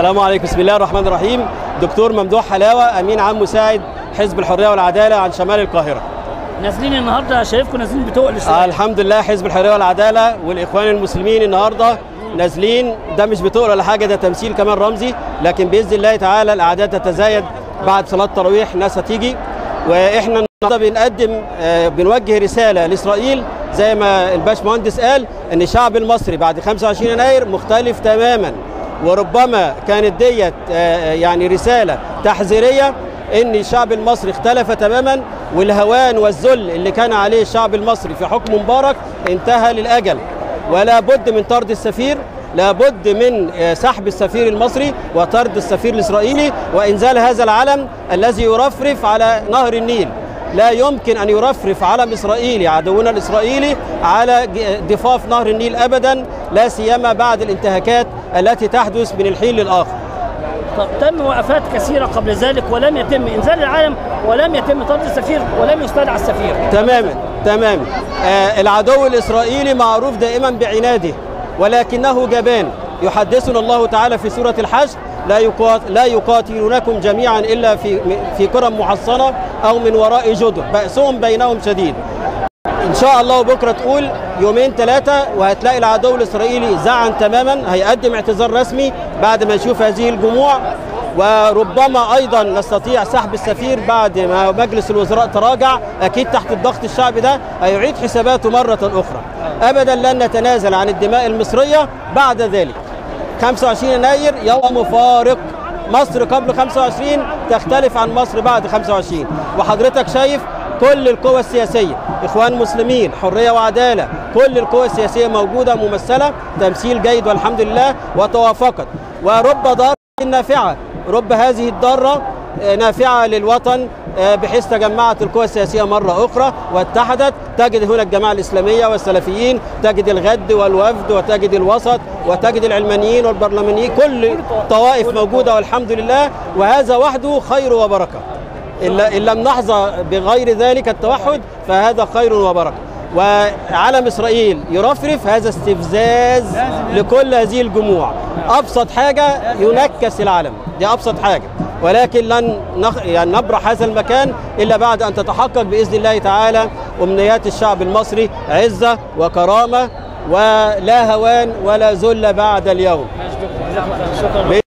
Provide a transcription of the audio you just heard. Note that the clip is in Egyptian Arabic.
السلام عليكم بسم الله الرحمن الرحيم دكتور ممدوح حلاوه امين عام مساعد حزب الحريه والعداله عن شمال القاهره نازلين النهارده شايفكم نازلين بتقل آه شويه الحمد لله حزب الحريه والعداله والاخوان المسلمين النهارده نازلين ده مش بتقل ولا حاجه ده تمثيل كمان رمزي لكن باذن الله تعالى الاعداد تتزايد بعد صلاه التراويح الناس هتيجي واحنا النهارده بنقدم آه بنوجه رساله لاسرائيل زي ما الباش مهندس قال ان الشعب المصري بعد 25 يناير مختلف تماما وربما كانت ديت آه، يعني رساله تحذيريه ان الشعب المصري اختلف تماما والهوان والذل اللي كان عليه الشعب المصري في حكم مبارك انتهى للاجل ولا بد من طرد السفير لا بد من آه، سحب السفير المصري وطرد السفير الاسرائيلي وانزال هذا العلم الذي يرفرف على نهر النيل لا يمكن ان يرفرف علم اسرائيلي عدونا الاسرائيلي على ج- ضفاف نهر النيل ابدا لا سيما بعد الانتهاكات التي تحدث من الحين للاخر طب تم وقفات كثيره قبل ذلك ولم يتم انزال العالم ولم يتم طرد السفير ولم يستدعى السفير تماما تماما آه العدو الاسرائيلي معروف دائما بعناده ولكنه جبان يحدثنا الله تعالى في سوره الحج لا يقات لا يقاتلونكم جميعا الا في في قرى محصنه او من وراء جدر بأسهم بينهم شديد ان شاء الله بكره تقول يومين ثلاثه وهتلاقي العدو الاسرائيلي زعن تماما هيقدم اعتذار رسمي بعد ما يشوف هذه الجموع وربما ايضا نستطيع سحب السفير بعد ما مجلس الوزراء تراجع اكيد تحت الضغط الشعبي ده هيعيد حساباته مره اخرى ابدا لن نتنازل عن الدماء المصريه بعد ذلك 25 يناير يوم فارق مصر قبل 25 تختلف عن مصر بعد 25 وحضرتك شايف كل القوى السياسية إخوان مسلمين حرية وعدالة كل القوى السياسية موجودة ممثلة تمثيل جيد والحمد لله وتوافقت ورب ضارة نافعة رب هذه الضارة آه، نافعة للوطن آه، بحيث تجمعت القوى السياسية مرة أخرى واتحدت تجد هنا الجماعة الإسلامية والسلفيين تجد الغد والوفد وتجد الوسط وتجد العلمانيين والبرلمانيين كل طوائف موجودة والحمد لله وهذا وحده خير وبركة إلا إن لم نحظى بغير ذلك التوحد فهذا خير وبركة وعلم إسرائيل يرفرف هذا استفزاز لكل هذه الجموع أبسط حاجة ينكس العلم دي أبسط حاجة ولكن لن نخ... يعني نبرح هذا المكان إلا بعد أن تتحقق بإذن الله تعالى أمنيات الشعب المصري عزة وكرامة ولا هوان ولا ذل بعد اليوم شكرا